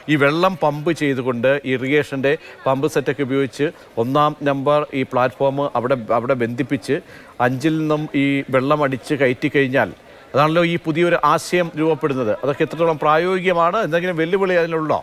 ഈ വെള്ളം പമ്പ് ചെയ്തുകൊണ്ട് ഇറിഗേഷൻ്റെ പമ്പ് സെറ്റൊക്കെ ഉപയോഗിച്ച് ഒന്നാം നമ്പർ ഈ പ്ലാറ്റ്ഫോം അവിടെ അവിടെ ബന്ധിപ്പിച്ച് അഞ്ചിൽ നിന്നും ഈ വെള്ളം അടിച്ച് കയറ്റി കഴിഞ്ഞാൽ അതാണല്ലോ ഈ പുതിയൊരു ആശയം രൂപപ്പെടുന്നത് അതൊക്കെ എത്രത്തോളം പ്രായോഗികമാണ് എന്തെങ്കിലും വെല്ലുവിളി അതിനുള്ളോ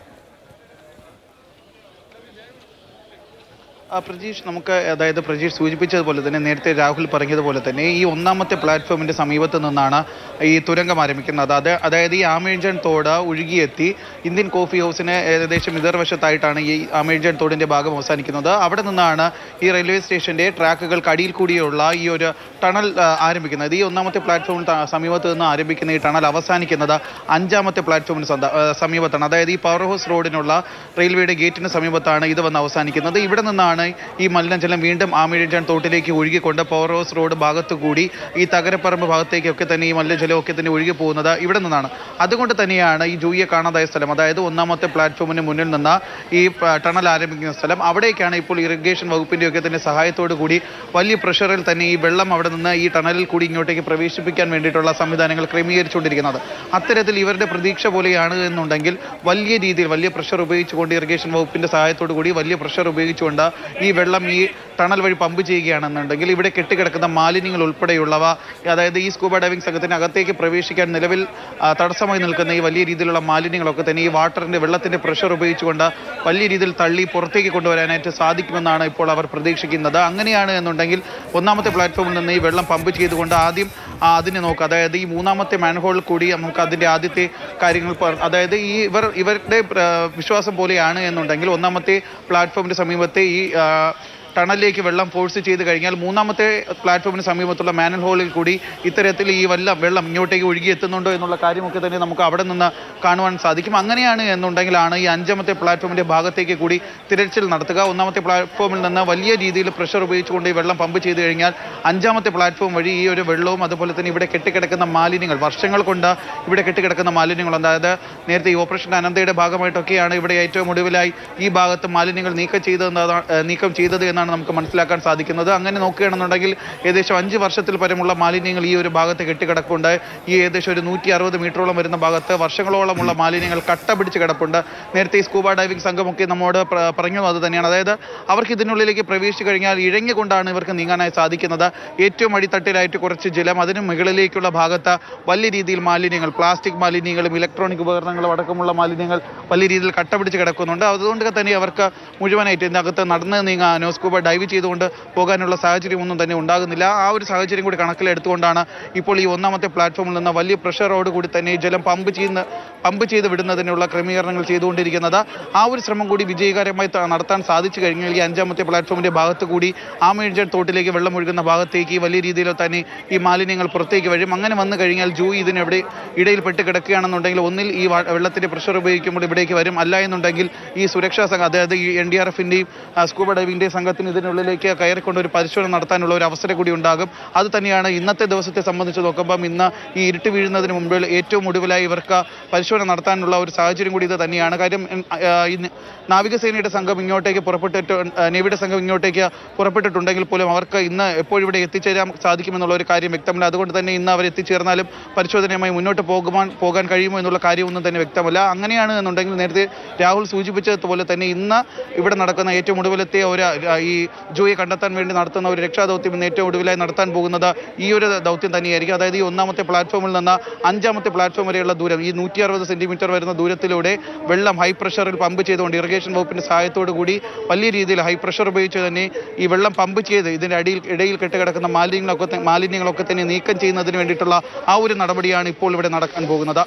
ആ, പ്രജീഷ് നമുക്ക് അതായത് പ്രജീഷ് സൂചിപ്പിച്ചതുപോലെ തന്നെ നേരത്തെ രാഹുൽ പറഞ്ഞതുപോലെ തന്നെ ഈ ഒന്നാമത്തെ പ്ലാറ്റ്ഫോമിന്റെ സമീപത്ത് നിന്നാണ് ഈ തുരങ്കം ആരംഭിക്കുന്നത് അത് അതായത് ഈ ആമേഴ്ജൻ തോട് ഒഴുകിയെത്തി ഇന്ത്യൻ കോഫി ഹൗസിന് ഏകദേശം എതിർവശത്തായിട്ടാണ് ഈ ആമേഴ്ജൻ തോടിന്റെ ഭാഗം അവസാനിക്കുന്നത് അവിടെ നിന്നാണ് ഈ റെയിൽവേ സ്റ്റേഷന്റെ ട്രാക്കുകൾക്ക് അടിയിൽ കൂടിയുള്ള ഈ ഒരു ടണൽ ആ, ആരംഭിക്കുന്നത് ഈ ഒന്നാമത്തെ പ്ലാറ്റ്ഫോമിന് ത- സമീപത്ത് നിന്ന് ആരംഭിക്കുന്ന ഈ ടണൽ അവസാനിക്കുന്നത് അഞ്ചാമത്തെ പ്ലാറ്റ്ഫോമിന് സ്വന്ത- ആ, സമീപത്താണ് അതായത് ഈ പവർ ഹൗസ് റോഡിനുള്ള റെയിൽവേയുടെ ഗേറ്റിന് സമീപത്താണ് ഇത് വന്ന് അവസാനിക്കുന്നത് ഇവിടെ നിന്നാണ് ഈ മലിനജലം വീണ്ടും ആമിഴഞ്ചാൻ തോട്ടിലേക്ക് ഒഴുകിക്കൊണ്ട് പവർ ഹൗസ് റോഡ് ഭാഗത്തു കൂടി ഈ തകരപ്പറമ്പ് ഭാഗത്തേക്കൊക്കെ തന്നെ ഈ മലിനജലമൊക്കെ തന്നെ ഒഴുകി പോകുന്നത് ഇവിടെ നിന്നാണ് അതുകൊണ്ട് തന്നെയാണ് ഈ ജൂയെ കാണാതായ സ്ഥലം അതായത് ഒന്നാമത്തെ പ്ലാറ്റ്ഫോമിന് മുന്നിൽ നിന്ന് ഈ പ- ടണൽ ആരംഭിക്കുന്ന സ്ഥലം അവിടേക്കാണ് ഇപ്പോൾ ഇറിഗേഷൻ വകുപ്പിന്റെ ഒക്കെ തന്നെ സഹായത്തോടു കൂടി വലിയ പ്രഷറിൽ തന്നെ ഈ വെള്ളം അവിടെ നിന്ന് ഈ ടണലിൽ കൂടി ഇങ്ങോട്ടേക്ക് പ്രവേശിപ്പിക്കാൻ വേണ്ടിയിട്ടുള്ള സംവിധാനങ്ങൾ ക്രമീകരിച്ചുകൊണ്ടിരിക്കുന്നത് അത്തരത്തിൽ ഇവരുടെ പ്രതീക്ഷ പോലെയാണ് എന്നുണ്ടെങ്കിൽ വലിയ രീതിയിൽ വലിയ പ്രഷർ ഉപയോഗിച്ചുകൊണ്ട് ഇറിഗേഷൻ വകുപ്പിന്റെ സഹായത്തോടു കൂടി വലിയ പ്രഷർ ഉപയോഗിച്ചുകൊണ്ട് ഈ വെള്ളം ഈ ടണൽ വഴി പമ്പ് ചെയ്യുകയാണെന്നുണ്ടെങ്കിൽ ഇവിടെ കെട്ടിക്കിടക്കുന്ന മാലിന്യങ്ങൾ ഉൾപ്പെടെയുള്ളവ അതായത് ഈ സ്കൂബ ഡൈവിംഗ് സംഘത്തിന് അകത്തേക്ക് പ്രവേശിക്കാൻ നിലവിൽ ആ, തടസ്സമായി നിൽക്കുന്ന ഈ വലിയ രീതിയിലുള്ള മാലിന്യങ്ങളൊക്കെ തന്നെ ഈ വാട്ടറിന്റെ വെള്ളത്തിന്റെ പ്രഷർ ഉപയോഗിച്ചുകൊണ്ട് വലിയ രീതിയിൽ തള്ളി പുറത്തേക്ക് കൊണ്ടുവരാനായിട്ട് സാധിക്കുമെന്നാണ് ഇപ്പോൾ അവർ പ്രതീക്ഷിക്കുന്നത് അങ്ങനെയാണ് എന്നുണ്ടെങ്കിൽ ഒന്നാമത്തെ പ്ലാറ്റ്ഫോമിൽ നിന്ന് ഈ വെള്ളം പമ്പ് ചെയ്തുകൊണ്ട് ആദ്യം ആ, അതിനെ നോക്കുക അതായത് ഈ മൂന്നാമത്തെ മാൻഹോളിൽ കൂടി നമുക്ക് അതിന്റെ ആദ്യത്തെ കാര്യങ്ങൾ പ- അതായത് ഈ ഇവർ ഇവരുടെ ആ, വിശ്വാസം പോലെയാണ് എന്നുണ്ടെങ്കിൽ ഒന്നാമത്തെ പ്ലാറ്റ്ഫോമിന്റെ സമീപത്തെ ഈ ആ, ടണലിലേക്ക് വെള്ളം ഫോഴ്സ് ചെയ്ത് കഴിഞ്ഞാൽ മൂന്നാമത്തെ പ്ലാറ്റ്ഫോമിന് സമീപത്തുള്ള മാനൽ ഹോളിൽ കൂടി ഇത്തരത്തിൽ ഈ വെള്ളം വെള്ളം ഇങ്ങോട്ടേക്ക് ഒഴുകി എത്തുന്നുണ്ടോ എന്നുള്ള കാര്യമൊക്കെ തന്നെ നമുക്ക് അവിടെ നിന്ന് കാണുവാൻ സാധിക്കും അങ്ങനെയാണ് എന്നുണ്ടെങ്കിലാണ് ഈ അഞ്ചാമത്തെ പ്ലാറ്റ്ഫോമിന്റെ ഭാഗത്തേക്ക് കൂടി തിരച്ചിൽ നടത്തുക ഒന്നാമത്തെ പ്ലാറ്റ്ഫോമിൽ നിന്ന് വലിയ രീതിയിൽ പ്രഷർ ഉപയോഗിച്ചുകൊണ്ട് ഈ വെള്ളം പമ്പ് ചെയ്ത് കഴിഞ്ഞാൽ അഞ്ചാമത്തെ പ്ലാറ്റ്ഫോം വഴി ഈ ഒരു വെള്ളവും അതുപോലെ തന്നെ ഇവിടെ കെട്ടിക്കിടക്കുന്ന മാലിന്യങ്ങൾ വർഷങ്ങൾ കൊണ്ട് ഇവിടെ കെട്ടിക്കിടക്കുന്ന മാലിന്യങ്ങൾ അതായത് നേരത്തെ ഈ ഓപ്പറേഷൻ അനന്തയുടെ ഭാഗമായിട്ടൊക്കെയാണ് ഇവിടെ ഏറ്റവും ഒടുവിലായി ഈ ഭാഗത്ത് മാലിന്യങ്ങൾ നീക്കം ചെയ്തത് നീക്കം ചെയ്തത് എന്നാണ് നമുക്ക് മനസ്സിലാക്കാൻ സാധിക്കുന്നത് അങ്ങനെ നോക്കുകയാണെന്നുണ്ടെങ്കിൽ ഏകദേശം അഞ്ച് വർഷത്തിൽ പരമുള്ള മാലിന്യങ്ങൾ ഈ ഒരു ഭാഗത്ത് കെട്ടിക്കിടപ്പുണ്ട് ഈ ഏകദേശം ഒരു നൂറ്റി അറുപത് മീറ്ററോളം വരുന്ന ഭാഗത്ത് വർഷങ്ങളോളമുള്ള മാലിന്യങ്ങൾ കട്ട പിടിച്ച് കിടപ്പുണ്ട് നേരത്തെ ഈ സ്കൂബ ഡൈവിംഗ് സംഘമൊക്കെ നമ്മോട് പ്ര- പറഞ്ഞു അത് തന്നെയാണ് അതായത് അവർക്ക് ഇതിനുള്ളിലേക്ക് പ്രവേശിച്ചു കഴിഞ്ഞാൽ ഇഴഞ്ഞുകൊണ്ടാണ് ഇവർക്ക് നീങ്ങാനായി സാധിക്കുന്നത് ഏറ്റവും അടിത്തട്ടിലായിട്ട് കുറച്ച് ജലം അതിന് മുകളിലേക്കുള്ള ഭാഗത്ത് വലിയ രീതിയിൽ മാലിന്യങ്ങൾ പ്ലാസ്റ്റിക് മാലിന്യങ്ങളും ഇലക്ട്രോണിക് ഉപകരണങ്ങളും അടക്കമുള്ള മാലിന്യങ്ങൾ വലിയ രീതിയിൽ കട്ട പിടിച്ച് കിടക്കുന്നുണ്ട് അതുകൊണ്ട് തന്നെ അവർക്ക് മുഴുവനായിട്ട് ഇതിനകത്ത് നടന്ന് നീങ്ങാനോ സ്കൂബ ഡൈവ് ചെയ്തുകൊണ്ട് പോകാനുള്ള സാഹചര്യമൊന്നും തന്നെ ഉണ്ടാകുന്നില്ല ആ ഒരു സാഹചര്യം കൂടി കണക്കിലെടുത്തുകൊണ്ടാണ് ഇപ്പോൾ ഈ ഒന്നാമത്തെ പ്ലാറ്റ്ഫോമിൽ നിന്ന് വലിയ പ്രഷറോട് കൂടി തന്നെ ഈ ജലം പമ്പ് ചെയ്യുന്ന പമ്പ് ചെയ്ത് വിടുന്നതിനുള്ള ക്രമീകരണങ്ങൾ ചെയ്തുകൊണ്ടിരിക്കുന്നത് ആ ഒരു ശ്രമം കൂടി വിജയകരമായി ത- നടത്താൻ സാധിച്ചു കഴിഞ്ഞാൽ ഈ അഞ്ചാമത്തെ പ്ലാറ്റ്ഫോമിന്റെ ഭാഗത്ത് കൂടി ആമേഴ്ജൻ തോട്ടിലേക്ക് വെള്ളം ഒഴുകുന്ന ഭാഗത്തേക്ക് വലിയ രീതിയിൽ തന്നെ ഈ മാലിന്യങ്ങൾ പുറത്തേക്ക് വരും അങ്ങനെ വന്നു കഴിഞ്ഞാൽ ജൂ ഇതിനെവിടെ ഇടയിൽ പെട്ട് കിടക്കുകയാണെന്നുണ്ടെങ്കിൽ ഒന്നിൽ ഈ വ- വെള്ളത്തിന്റെ പ്രഷർ ഉപയോഗിക്കുമ്പോൾ ഇവിടേക്ക് വരും അല്ല എന്നുണ്ടെങ്കിൽ ഈ സുരക്ഷാ സംഘം അതായത് ഈ എൻ ഡി ആർ എഫിന്റെയും സ്കൂബ ഡൈവിന്റെയും സംഘത്തിന് ഇതിനുള്ളിലേക്ക് കയറിക്കൊണ്ട് ഒരു പരിശോധന നടത്താനുള്ള ഒരു അവസരം കൂടി ഉണ്ടാകും അത് തന്നെയാണ് ഇന്നത്തെ ദിവസത്തെ സംബന്ധിച്ച് നോക്കുമ്പം ഇന്ന് ഈ ഇരുട്ട് വീഴുന്നതിന് മുമ്പിൽ ഏറ്റവും ഒടുവിലായി ഇവർക്ക് പരിശോധന നടത്താനുള്ള ഒരു സാഹചര്യം കൂടി ഇത് തന്നെയാണ് കാര്യം ഉം, ആ, ഈ ന- നാവികസേനയുടെ സംഘം ഇങ്ങോട്ടേക്ക് പുറപ്പെട്ടിട്ട് ആ, നേവിയുടെ സംഘം ഇങ്ങോട്ടേക്ക് പുറപ്പെട്ടിട്ടുണ്ടെങ്കിൽ പോലും അവർക്ക് ഇന്ന് എപ്പോഴും ഇവിടെ എത്തിച്ചേരാൻ സാധിക്കുമെന്നുള്ള ഒരു കാര്യം വ്യക്തമല്ല അതുകൊണ്ട് തന്നെ ഇന്ന് അവർ എത്തിച്ചേർന്നാലും പരിശോധനയുമായി മുന്നോട്ട് പോകുവാൻ പോകാൻ കഴിയുമോ എന്നുള്ള കാര്യമൊന്നും തന്നെ വ്യക്തമല്ല അങ്ങനെയാണ് എന്നുണ്ടെങ്കിൽ നേരത്തെ രാഹുൽ സൂചിപ്പിച്ചതുപോലെ തന്നെ ഇന്ന് ഇവിടെ നടക്കുന്ന ഏറ്റവും ഒടുവിലത്തെ ഒരു ആ, ഈ ജോയെ കണ്ടെത്താൻ വേണ്ടി നടത്തുന്ന ഒരു രക്ഷാദൗത്യം ഇന്ന് ഏറ്റവും ഒടുവിലായി നടത്താൻ പോകുന്നത് ഈ ഒരു ദൗത്യം തന്നെയായിരിക്കും അതായത് ഈ ഒന്നാമത്തെ പ്ലാറ്റ്ഫോമിൽ നിന്ന് അഞ്ചാമത്തെ പ്ലാറ്റ്ഫോം വരെയുള്ള ദൂരം ഈ നൂറ്റി അറുപത് സെന്റിമീറ്റർ വരുന്ന ദൂരത്തിലൂടെ വെള്ളം ഹൈ പ്രഷറിൽ പമ്പ് ചെയ്തുകൊണ്ട് ഇറിഗേഷൻ വകുപ്പിന്റെ സഹായത്തോടു കൂടി വലിയ രീതിയിൽ ഹൈ പ്രഷർ ഉപയോഗിച്ച് തന്നെ ഈ വെള്ളം പമ്പ് ചെയ്ത് ഇതിന്റെ അടിയിൽ ഇടയിൽ കെട്ടുകിടക്കുന്ന മാലിന്യങ്ങളൊക്കെ ത- മാലിന്യങ്ങളൊക്കെ തന്നെ നീക്കം ചെയ്യുന്നതിന് വേണ്ടിയിട്ടുള്ള ആ ഒരു നടപടിയാണ് ഇപ്പോൾ ഇവിടെ നടക്കാൻ പോകുന്നത്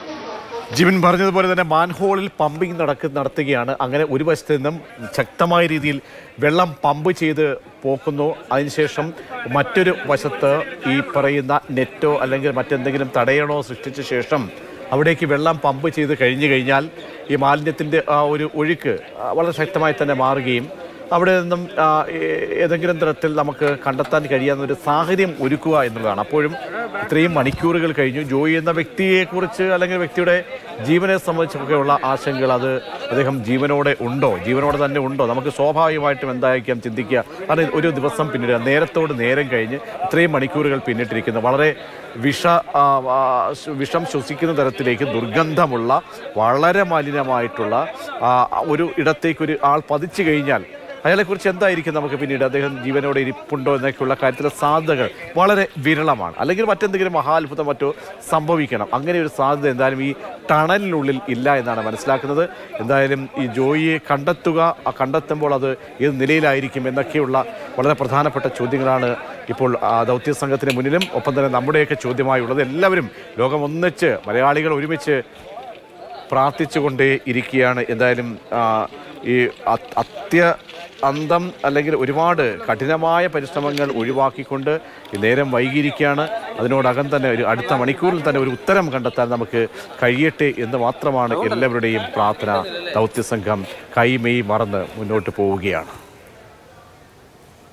ജിബിൻ പറഞ്ഞതുപോലെ തന്നെ മാൻഹോളിൽ പമ്പിംഗ് നടക്ക നടത്തുകയാണ് അങ്ങനെ ഒരു വശത്ത് നിന്നും ശക്തമായ രീതിയിൽ വെള്ളം പമ്പ് ചെയ്ത് പോക്കുന്നു അതിനുശേഷം മറ്റൊരു വശത്ത് ഈ പറയുന്ന നെറ്റോ അല്ലെങ്കിൽ മറ്റെന്തെങ്കിലും തടയണോ സൃഷ്ടിച്ച ശേഷം അവിടേക്ക് വെള്ളം പമ്പ് ചെയ്ത് കഴിഞ്ഞു കഴിഞ്ഞാൽ ഈ മാലിന്യത്തിൻ്റെ ആ ഒരു ഒഴുക്ക് ആ, വളരെ ശക്തമായി തന്നെ മാറുകയും അവിടെ നിന്നും ആ, ഏ- ഏതെങ്കിലും തരത്തിൽ നമുക്ക് കണ്ടെത്താൻ കഴിയാവുന്ന ഒരു സാഹചര്യം ഒരുക്കുക എന്നുള്ളതാണ് അപ്പോഴും ഇത്രയും മണിക്കൂറുകൾ കഴിഞ്ഞു ജോയി എന്ന വ്യക്തിയെക്കുറിച്ച് അല്ലെങ്കിൽ വ്യക്തിയുടെ ജീവനെ സംബന്ധിച്ചൊക്കെയുള്ള ആശങ്കകൾ അത് അദ്ദേഹം ജീവനോടെ ഉണ്ടോ ജീവനോടെ തന്നെ ഉണ്ടോ നമുക്ക് സ്വാഭാവികമായിട്ടും എന്തായിരിക്കാം ചിന്തിക്കുക കാരണം ഒരു ദിവസം പിന്നിടുക നേരത്തോട് നേരം കഴിഞ്ഞ് ഇത്രയും മണിക്കൂറുകൾ പിന്നിട്ടിരിക്കുന്നു വളരെ വിഷ ആ, ആ, ശ്- വിഷം ശ്വസിക്കുന്ന തരത്തിലേക്ക് ദുർഗന്ധമുള്ള വളരെ മലിനമായിട്ടുള്ള ആ, ഒരു ഇടത്തേക്ക് ഒരു ആൾ പതിച്ചു കഴിഞ്ഞാൽ അയാളെക്കുറിച്ച് എന്തായിരിക്കും നമുക്ക് പിന്നീട് അദ്ദേഹം ജീവനോടെ ഇരിപ്പുണ്ടോ എന്നൊക്കെയുള്ള കാര്യത്തിലെ സാധ്യതകൾ വളരെ വിരളമാണ് അല്ലെങ്കിൽ മറ്റെന്തെങ്കിലും മഹാത്ഭുതം മറ്റോ സംഭവിക്കണം അങ്ങനെ ഒരു സാധ്യത എന്തായാലും ഈ ടണലിനുള്ളിൽ ഇല്ല എന്നാണ് മനസ്സിലാക്കുന്നത് എന്തായാലും ഈ ജോയിയെ കണ്ടെത്തുക ആ കണ്ടെത്തുമ്പോൾ അത് ഏത് നിലയിലായിരിക്കും എന്നൊക്കെയുള്ള വളരെ പ്രധാനപ്പെട്ട ചോദ്യങ്ങളാണ് ഇപ്പോൾ ആ ദൗത്യ സംഘത്തിന് മുന്നിലും ഒപ്പം തന്നെ നമ്മുടെയൊക്കെ ചോദ്യമായുള്ളത് എല്ലാവരും ലോകം ഒന്നിച്ച് മലയാളികൾ ഒരുമിച്ച് പ്രാർത്ഥിച്ചുകൊണ്ടേ ഇരിക്കുകയാണ് എന്തായാലും ആ, ഈ അത്- അത്യ അന്തം അല്ലെങ്കിൽ ഒരുപാട് കഠിനമായ പരിശ്രമങ്ങൾ ഒഴിവാക്കിക്കൊണ്ട് ഈ നേരം വൈകിയിരിക്കുകയാണ് അതിനോടകം തന്നെ ഒരു അടുത്ത മണിക്കൂറിൽ തന്നെ ഒരു ഉത്തരം കണ്ടെത്താൻ നമുക്ക് കഴിയട്ടെ എന്ന് മാത്രമാണ് എല്ലാവരുടെയും പ്രാർത്ഥന ദൗത്യസംഘം കൈമെയ് മറന്ന് മുന്നോട്ട് പോവുകയാണ്